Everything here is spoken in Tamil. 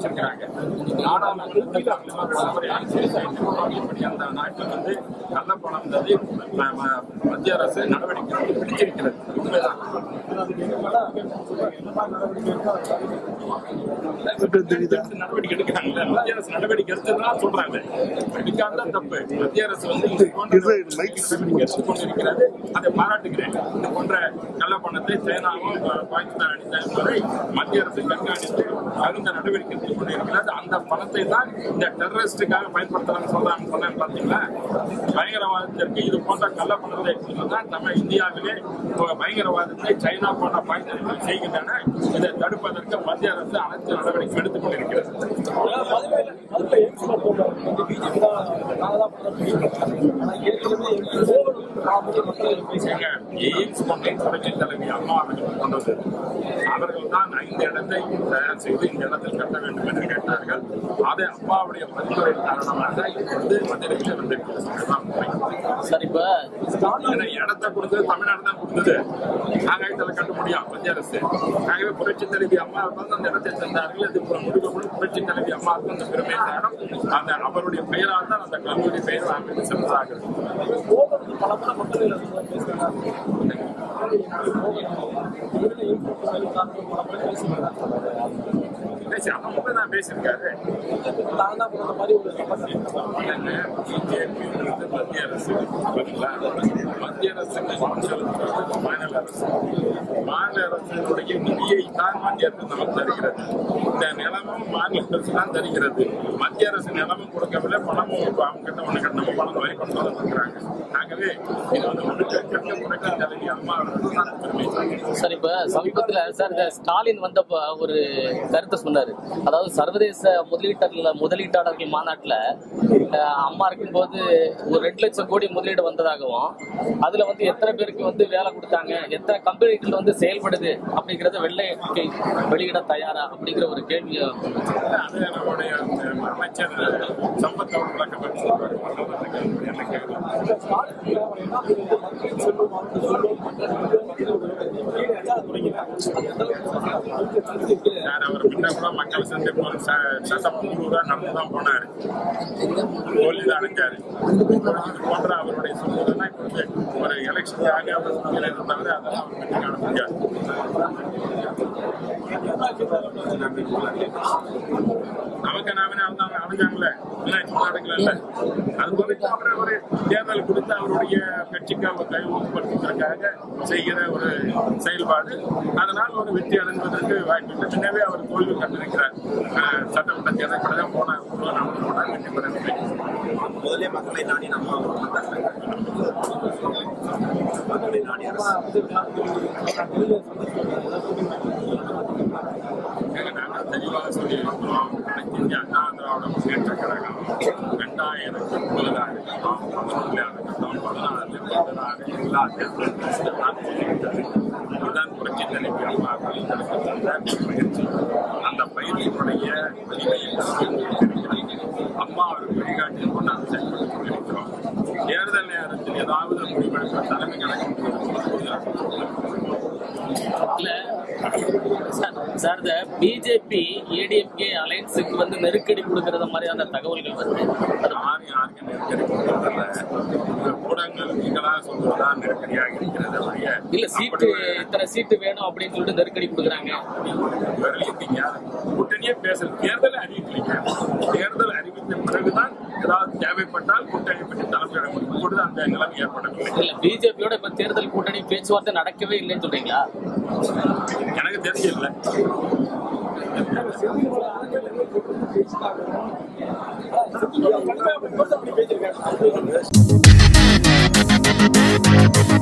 வச்சிருக்கிறாங்க நாடாளுமன்றத்தில் அவங்களெல்லாம் விடுமுறை அரசியல் செய்யணும். இப்படி அந்த நாட்டில் வந்து கள்ளப்பணம் வந்து ம- ம- மத்திய அரசு நடவடிக்கை வந்து பிடிச்சிருக்கிறது உண்மைதான் எடுத்து நடவடிக்கை எடுக்கிறாங்கல்ல மத்திய அரசு நடவடிக்கை எடுத்ததுதான் சொல்றாங்க எடுக்காத தப்பு மத்திய அரசு வந்து இது போன்ற நடவடிக்கை எடுத்துக் கொண்டிருக்கிறது அதை பாராட்டுகிறேன் இது போன்ற கள்ளப்பணத்தை சைனாவும் பா- பாகிஸ்தான் அடித்த என்பதை மத்திய அரசு கண்காணித்து தகுந்த நடவடிக்கை எடுத்துக் கொண்டிருக்கிறது அந்த பணத்தை தான் இந்த டெரரிஸ்டுக்காக பயன்படுத்தலாம்னு சொல்றாங்க சொன்னேன் பாத்தீங்களா பயங்கரவாதத்திற்கு இது போன்ற கள்ளப்பணத்தை தான் நம்ம இந்தியாவிலே இப்போ பயங்கரவாதத்தை சைனா போன்ற பாகிஸ்தான் செய்கின்றன இதை தடுப்பதற்கு மத்திய அரசு அனைத்து நடவடிக்கை எடுத்துக் கொண்டிருக்கிறது ஏங்க, எய்ம்ஸ் கொண்டே புரட்சி தலைவி அம்மா அவர்கள் கொண்டது அவர்கள் தான் ஐந்து இடத்தை தயார் செய்து இந்த இடத்தில் கட்ட வேண்டும் என்று கேட்டார்கள் அதை அம்மாவுடைய பரிந்துரை காரணமாக இப்பொழுது மத்தியில் வந்திருக்கிறது அதுதான் உண்மை. சார் இப்ப ஏன்னா இடத்தை கொடுத்தது தமிழ்நாடு தான் கொடுத்தது நாங்க இதில் கட்ட முடியும் மத்திய அரசு ஆகவே புரட்சி தலைவி அம்மா வந்து அந்த இடத்தை தந்தார்கள் இது முழுக்க புரட்சி தலைவி அம்மாவுக்கு அந்த பெருமை காரணம் அந்த அவருடைய பெயரால் தான் அந்த கல்லூரி பெயர் அமைந்து சென்றதாக பேசி அவன் உண்மைதான் பேசியிருக்காரு பிஜேபி மத்திய அரசு சரிங்களா? மத்திய அரசு பணம் செலுத்துறது மாநில அரசு மாநில அரசினுடைய நிதியை தான் மத்திய அரசு நமக்கு தருகிறது இந்த நிலமும் மாநில அரசு தான் தருகிறது மத்திய அரசு நிலமும் கொடுக்கவில்லை பணமும் இப்ப அவங்க கிட்ட ஒண்ணு கிட்ட நம்ம பணம் வரி பணம் தான் கொடுக்குறாங்க ஆகவே இது வந்து முழுக்க கிட்ட புரட்சி தலைவி அம்மா அவர்கள் தான் பெருமை சார்ந்தது. சார் இப்ப சமீபத்துல சார் இந்த ஸ்டாலின் வந்தப்ப ஒரு கருத்தை சொன்னாரு அதாவது சர்வதேச முதலீட்டாளர் முதலீட்டாளர்கள் மாநாட்டுல அஹ், அம்மா இருக்கும்போது ஒரு ரெண்டு லட்சம் கோடி முதலீடு வந்ததாகவும் அதுல வந்து எத்தனை பேருக்கு வந்து வேலை கொடுத்தாங்க எத்தனை கம்பெனிகள் வந்து செயல்படுது அப்படிங்கறத வெள்ளை அறிக்கை வெளியிட தயாரா அப்படிங்கிற ஒரு கேள்வியை அது நம்முடைய அஹ், அமைச்சர் சம்பத் அவர் விளக்கம் சொல்வார் என்ன கேட்கலாம் சார் அவர் முன்ன கூட மக்கள் சந்திப்பு சட்டப்பூர்வ நடந்து தான் போனாரு தோல்வி தான் அடைஞ்சாரு இது போன்ற அவருடைய சூழ்நிலை இப்பொழுது ஒரு எலெக்ஷனுக்காக அவர் சூழ்நிலை தவிர அதெல்லாம் அவர் வெற்றி காண முடியாது நமக்கு நாமே அவங்க அடைஞ்சாங்கல்ல எல்லாம் நடக்கல அது குறித்து அவர் ஒரு தேர்தல் குறித்து அவருடைய கட்சிக்கு அவர் கை ஊக்கப்படுத்துவதற்காக செய்கிற ஒரு செயல்பாடு அதனால் ஒரு வெற்றி அடைவதற்கு வாய்ப்பு இல்லை முன்னவே அவர் தோல்வி கண்டிருக்கிறார் அஹ், சட்டமன்ற தேர்தல் கூட தான் போன நாம போனால் வெற்றி பெறவில்லை முதலே மக்களை நாடி நம்ம மக்களை நாடி அரசு ஏங்க, நாங்கள் தெளிவாக சொல்லியிருக்கிறோம் அனைத்து இந்திய அண்ணா திராவிட முன்னேற்ற கழகம் ரெண்டாயிரத்தி ஒன்பதுல இருக்கட்டும் பதினொன்றுல இருக்கட்டும் பதினாறு பதினாறு எல்லா தேர்தலும் நான் சொல்லிவிட்டது இதுதான் புரட்சி தலைவி அம்மா அவர்கள் எனக்கு தந்த பயிற்சி அந்த பயிற்சியினுடைய வலிமையை நான் இருக்கிறது அம்மா அவர்கள் வழிகாட்டில் கொண்டு அதை செயல்படுத்திக் கொண்டிருக்கிறோம் தேர்தல் நேரத்தில் ஏதாவது முடிவெடுக்கிற தலைமை கழகம் இல்ல சார் சார் இந்த பிஜேபி ஏடிஎம்கே அலையன்ஸுக்கு வந்து நெருக்கடி கொடுக்கறத மாதிரியான தகவல்கள் வருது அது யாரும் யாருக்கும் நெருக்கடி கொடுக்கறதில்ல இந்த ஊடகங்கள் நீங்களாக சொல்வதா நெருக்கடியாக இருக்கிறது ஒழிய இல்ல சீட்டு இத்தனை சீட்டு வேணும் அப்படின்னு சொல்லிட்டு நெருக்கடி கொடுக்குறாங்க வரலீங்க கூட்டணியே பேசல தேர்தல் அறிவிக்கலைங்க தேர்தல் அறிவித்த பிறகுதான் ஏதாவது தேவைப்பட்டால் கூட்டணி பற்றி தலைமை இப்பொழுது அந்த நிலைமை ஏற்படவில்லை இல்ல பிஜேபியோட இப்ப தேர்தல் கூட்டணி பேச்சுவார்த்தை நடக்கவே இல்லைன்னு சொல்றீங்களா எனக்கு தெரியல பேசியிருக்காங்க